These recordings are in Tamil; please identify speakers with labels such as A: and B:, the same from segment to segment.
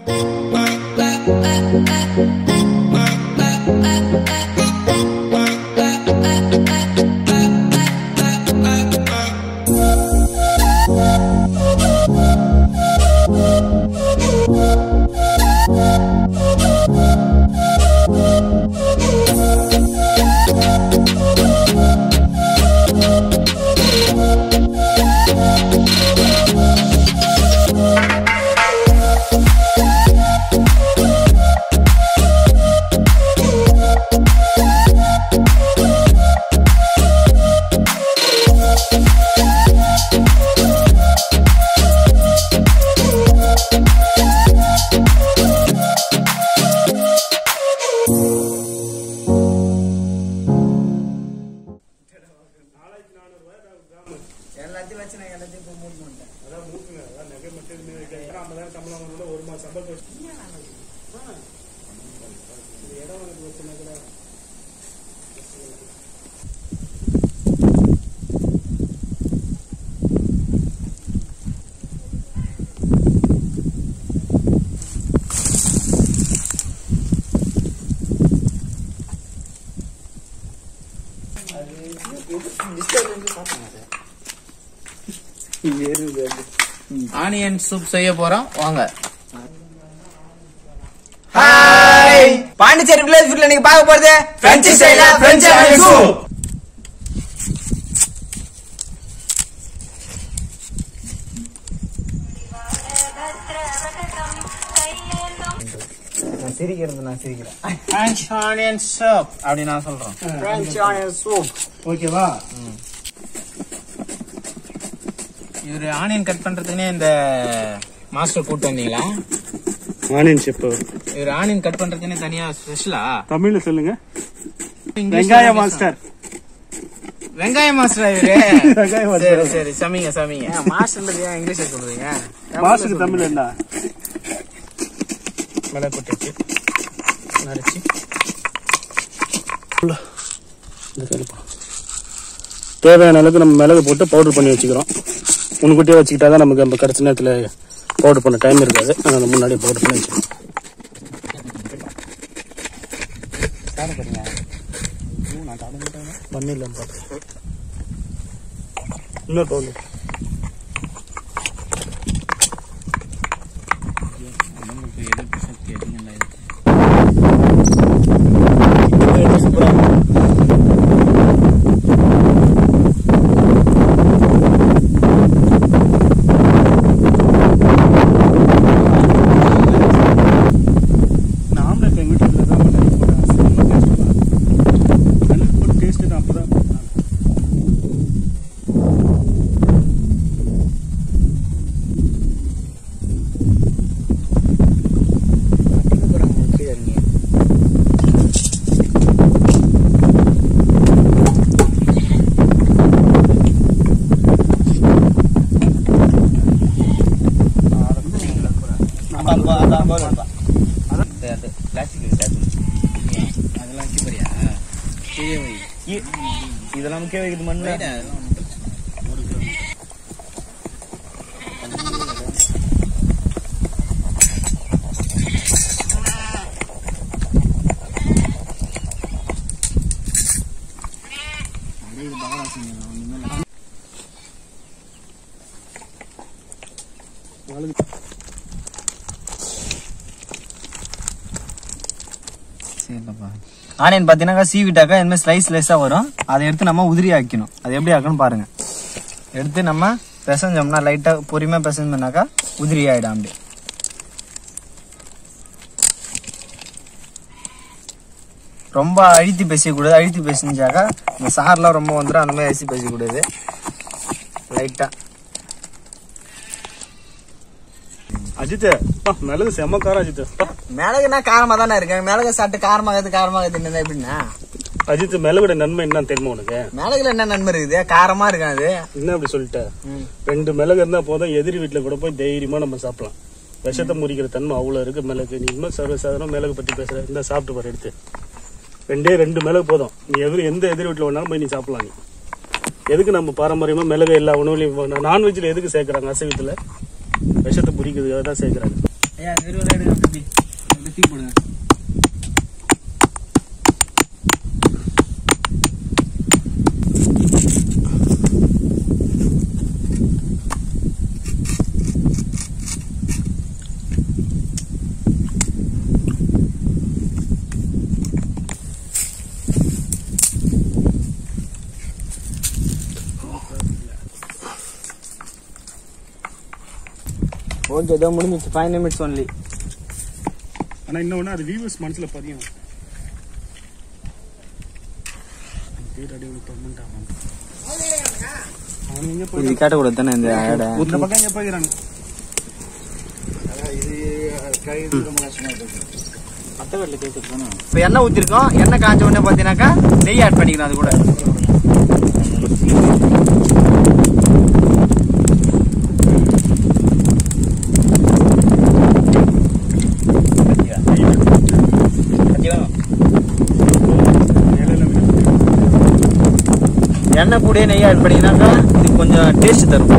A: எல்லாத்தையும் வச்சு நான் எல்லாத்தையும் இப்போ மூடி பண்ணிட்டேன்
B: அதான் மூக்குங்க அதான் நகை மட்டும் எதுவுமே வைக்காது ஏன்னா ஐம்பதாயிரம் சம்பளம் வாங்கணும்னா ஒரு மாதம் சம்பளம் வச்சு இந்த இடம் எனக்கு பிரச்சனை கூட
A: டிஸ்டர்ப் வந்து சாப்பிடுங்க
C: ஆனியன் சூப் செய்ய போறோம் வாங்க
A: ஹாய் பாண்டிச்சேரி வில்லேஜ் ஃபுட்ல நீங்க பார்க்க போறது பிரெஞ்சு ஸ்டைல பிரெஞ்சு ஆனியன் சூப் நான் சிரிக்கிறது நான் சிரிக்கிறேன்
C: பிரெஞ்ச் ஆனியன் சூப் அப்படி நான் சொல்றேன்
A: பிரெஞ்சு ஆனியன் சூப்
B: ஓகேவா
C: இவரு ஆனியன் கட் பண்றதுக்குனே இந்த மாஸ்டர் கூட்டு வந்தீங்களா
B: ஆனியன் செப்
C: இவர் ஆனியன் கட் பண்றதுக்குனே தனியா ஸ்பெஷலா
B: தமிழ்ல சொல்லுங்க
C: இங்கிலீஷ்ல
B: வெங்காய
C: பேசலாம்.
B: மாஸ்டர்
C: வெங்காய மாஸ்டர் இவரு
B: வெங்காய
C: சரி
B: மாஸ்டர்
C: சரி சமைங்க சமைங்க
A: மாஸ்டர் ஏன் இங்கிலீஷ்ல சொல்றீங்க
B: மாஸ்டருக்கு தமிழ் என்ன
C: மிளகு கொட்டி வச்சு நரைச்சி
B: தேவையான அளவுக்கு நம்ம மிளகு போட்டு பவுடர் பண்ணி வச்சுக்கிறோம் முன்கூட்டியே வச்சுக்கிட்டா தான் நமக்கு நம்ம கடைசி நேரத்தில் பவுடர் பண்ண டைம் இருக்காது அதனால முன்னாடியே பவுடர் பண்ணி வச்சுக்கிறோம் பண்ணிடலாம் பார்த்து இன்னொரு பவுடர்
C: உடம்புக்கு எதிர்ப்பு சக்தி அதிகம் இருக்கு
B: நான் ஆம்லெட் எங்கள் வீட்டில் தான் பண்ணி போட்டு டேஸ்ட்டு தான் அப்போ தான்
C: அதெல்லாம் வைக்க போறியா கீழே வை
A: இதெல்லாம் முக்கிய வைக்கிறது மண்ணு
C: வைடா, அதெல்லாம் ஒண்ணும் பிரச்சனை அப்படியே இது பகடா செஞ்சுங்க, ஒண்ணுமே இல்ல. சரிப்பா
A: ஆனியன் பார்த்தீங்கன்னா சீவிட்டாக்கா இந்த மாதிரி ஸ்லைஸ் ஸ்லைஸாக வரும் அதை எடுத்து நம்ம உதிரி ஆக்கணும் அது எப்படி ஆக்கணும் பாருங்க எடுத்து நம்ம பிசைஞ்சோம்னா லைட்டாக பொறுமையாக பிசைஞ்சோம்னாக்கா உதிரி ஆகிடும் அப்படி ரொம்ப அழுத்தி பேசக்கூடாது அழுத்தி பேசிஞ்சாக்கா இந்த சார்லாம் ரொம்ப வந்துடும் அந்த மாதிரி அரிசி பேசக்கூடாது லைட்டாக
B: அஜித் அப்பா, மிளகு செம்ம காரம் அஜித் அப்பா.
A: மிளகுனா காரமாக தானே இருக்கு மிளகு சாப்பிட்டு காரமாகுது காரமாகுது என்ன எப்படின்னா
B: அஜித் மிளகுட நன்மை என்ன தெரியுமா உனக்கு
A: மிளகுல என்ன நன்மை இருக்குது காரமாக இருக்கும் அது
B: என்ன அப்படி சொல்லிட்ட
A: ம்.
B: ரெண்டு மிளகு இருந்தா போதும் எதிரி வீட்டுல கூட போய் தைரியமா நம்ம சாப்பிடலாம் விஷத்தை முறிக்கிற தன்மை அவ்வளவு இருக்கு மிளகு நீ இன்னும் சர்வசாதாரண மிளகு பத்தி பேசுற இந்த சாப்பிட்டு பாரு எடுத்து ரெண்டே ரெண்டு மிளகு போதும் நீ எதிரி எந்த எதிரி வீட்டுல வேணாலும் போய் நீ சாப்பிடலாம் நீ எதுக்கு நம்ம பாரம்பரியமா மிளகு எல்லா உணவுலையும் நான்வெஜ்ல எதுக்கு சேர்க்கறாங்க அசைவத்துல விஷத்தை முறிக்கிறதுக்காக தான் சேர்க்கறாங்க
A: ஐயா இருபது எடுங்க அப்படி அப்படி தூக்கி போடுங்க ஓகே இதோ முடிஞ்சிச்சு ஃபைவ் நிமிட்ஸ் ஒன்லி
B: ஆனா இன்னொன்னு அது வியூவர்ஸ் மனசுல பதியும் பேர் அடி ஒரு permanent ஆகும். அவனுங்க எங்க
A: இது
B: போய்
A: காட்டக்கூடாது தானே இந்த ஆடை
B: இந்த பக்கம் எங்க போயிடறாங்க
A: இப்போ எண்ணெய் ஊற்றிருக்கோம் எண்ணெய் காஞ்ச உடனே பார்த்தீங்கன்னாக்கா நெய் ஆட் பண்ணிக்கணும் அது கூட எண்ணெய் கூட நெய் ஆட் பண்ணிங்கனாக்கா இது கொஞ்சம் டேஸ்ட் தரும்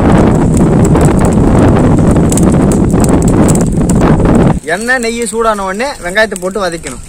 A: எண்ணெய் நெய் சூடான உடனே வெங்காயத்தை போட்டு வதக்கணும்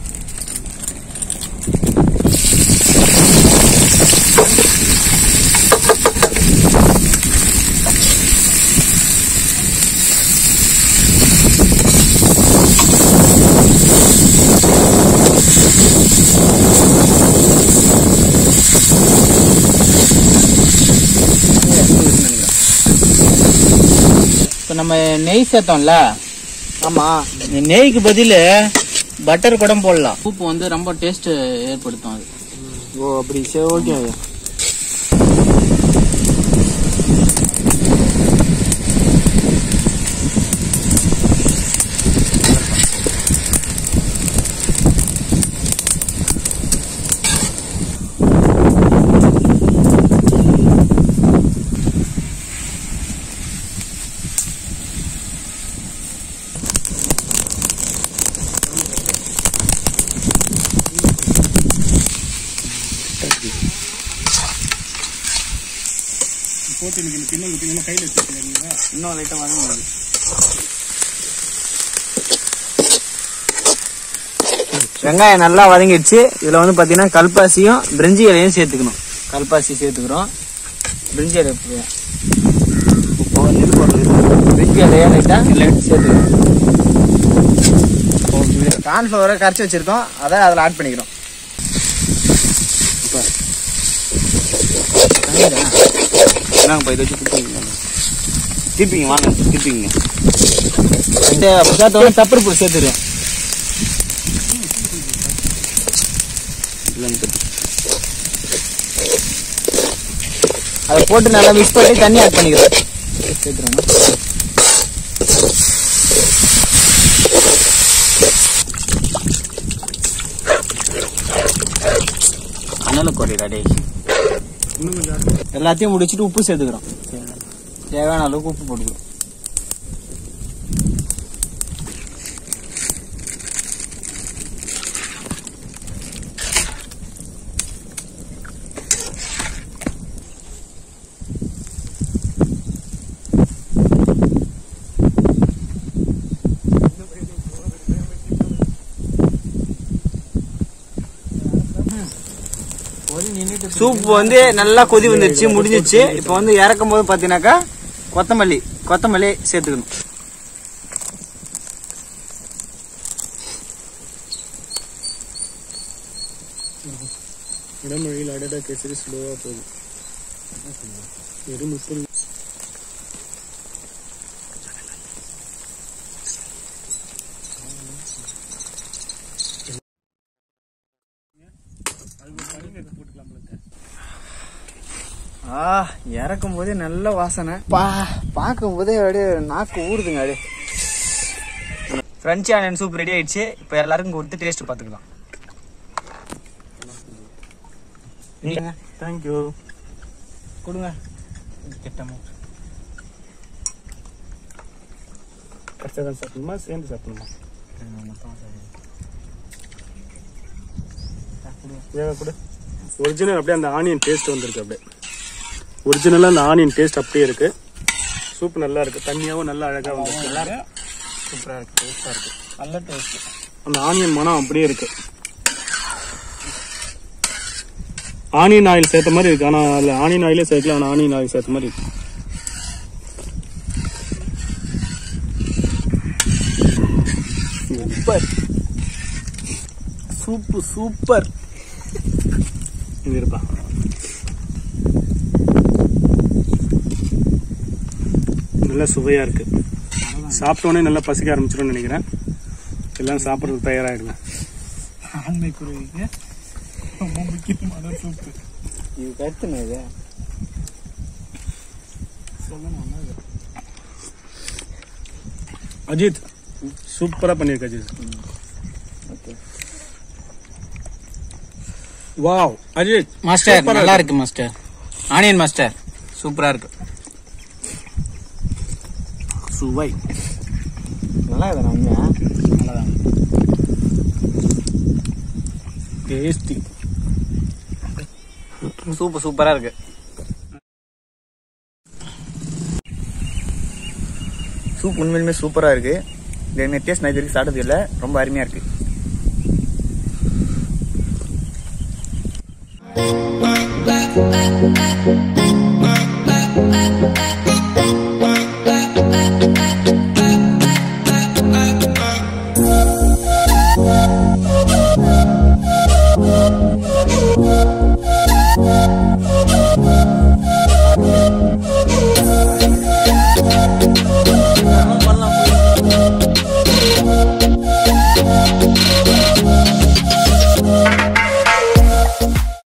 C: இப்போ நம்ம நெய் சேர்த்தோம்ல
A: ஆமா
C: இந்த நெய்க்கு பதில் பட்டர் கூட போடலாம் சூப்பு வந்து ரொம்ப டேஸ்ட் ஏற்படுத்தும் அது
A: ஓ அப்படி சரி ஓகே
B: போட்டு எனக்கு இந்த பின்ன பின்ன கையில வச்சிருக்கீங்களா
A: இன்னும் லைட்டாக வதங்க வெங்காயம் நல்லா வதங்கிடுச்சு இதுல வந்து பாத்தீங்கன்னா கல்பாசியும் பிரிஞ்சி இலையும் சேர்த்துக்கணும் கல்பாசி சேர்த்துக்கிறோம் பிரிஞ்சி இலை இப்போ- இப்போ நெல் போடுறது பிரிஞ்சி இலையை லைட்டா சேர்த்துக்கிறோம் கார்ன்ஃப்ளவரை கரைச்சி வச்சிருக்கோம் அதை அதில் ஆட் பண்ணிக்கிறோம்
D: என்னங்கப்பா இதை வச்சு திருப்பிங்க திருப்பிங்க வாங்க திருப்பிங்க
A: சேர்த்த உடனே பெப்பர் பொடி சேர்த்துக்கிறோம்
D: இல்லைங்க திருப்பி
A: அதை போட்டு நல்லா மிக்ஸ் பண்ணி தண்ணி ஆட் பண்ணிக்கிறோம் சேர்த்துறோம்
D: அனல குறையிடா டேய்
A: எல்லாத்தையும் முடிச்சிட்டு உப்பு சேர்த்துக்கிறோம் தேவையான அளவுக்கு உப்பு போட்டுக்கிறோம் சூப் வந்து நல்லா கொதி வந்துருச்சு முடிஞ்சிச்சு இப்போ வந்து இறக்கும் போது பாத்தீங்கன்னாக்கா கொத்தமல்லி கொத்தமல்லி சேர்த்துக்கணும்
B: இடமொழியில் அடடா கேசரி ஸ்லோவா போகுது வெறும் முப்பது
A: ஆ இறக்கும் போதே நல்ல வாசனை பா பார்க்கும் போதே அப்படியே நாக்கு ஊறுதுங்க அப்படியே ஃப்ரெஞ்ச் ஆனியன் சூப் ரெடி ஆயிடுச்சு இப்போ எல்லாருக்கும் கொடுத்து டேஸ்ட் பார்த்துக்கலாம் நீங்க
B: தேங்க்யூ
A: கொடுங்க
C: கிட்டமா
B: கரெக்டாக தான் சாப்பிடணுமா சேர்ந்து சாப்பிடணுமா ஏங்க கூட ஒரிஜினல் அப்படியே அந்த ஆனியன் டேஸ்ட் வந்திருக்கு அப்படியே ஒரிஜினலாக அந்த ஆனியன் டேஸ்ட் அப்படியே இருக்கு சூப் நல்லா இருக்கு தண்ணியாவும் நல்லா அழகா வந்திருக்கு
A: சூப்பரா இருக்கு டேஸ்டா இருக்கு நல்ல டேஸ்ட்
B: அந்த ஆனியன் மனம் அப்படியே இருக்கு ஆனியன் ஆயில் சேர்த்த மாதிரி இருக்கு ஆனா அதுல ஆனியன் ஆயிலே சேர்க்கல ஆனா ஆனியன் ஆயில் சேர்த்த மாதிரி இருக்கு
A: சூப்பர் சூப்பு சூப்பர்
B: இது இருப்பா நல்ல சுவையா இருக்கு சாப்பிட்ட உடனே நல்லா பசிக்க ஆரம்பிச்சிடும்னு நினைக்கிறேன் எல்லாம் சாப்பிட்றதுக்கு தயாராகிடுங்க
A: ஆண்மை குருவிக்கு ரொம்ப முக்கியமான சூப்பு இது கருத்துன இது
B: அஜித் சூப்பரா பண்ணிருக்க அஜித் வாவ் அஜித்
C: மாஸ்டர்
B: சூப்பரா
C: நல்லா இருக்கு மாஸ்டர் ஆனியன் மாஸ்டர் சூப்பரா இருக்கு
B: சுவை
A: நல்லா இருக்கு உண்மையா
C: நல்லாதான்
B: டேஸ்டி
A: சூப்பு சூப்பரா இருக்கு
D: சூப் உண்மையிலுமே சூப்பரா இருக்கு இந்த டேஸ்ட் நான் இது வரைக்கும் சாப்பிட்டது இல்லை ரொம்ப அருமையா இருக்கு
E: Bye.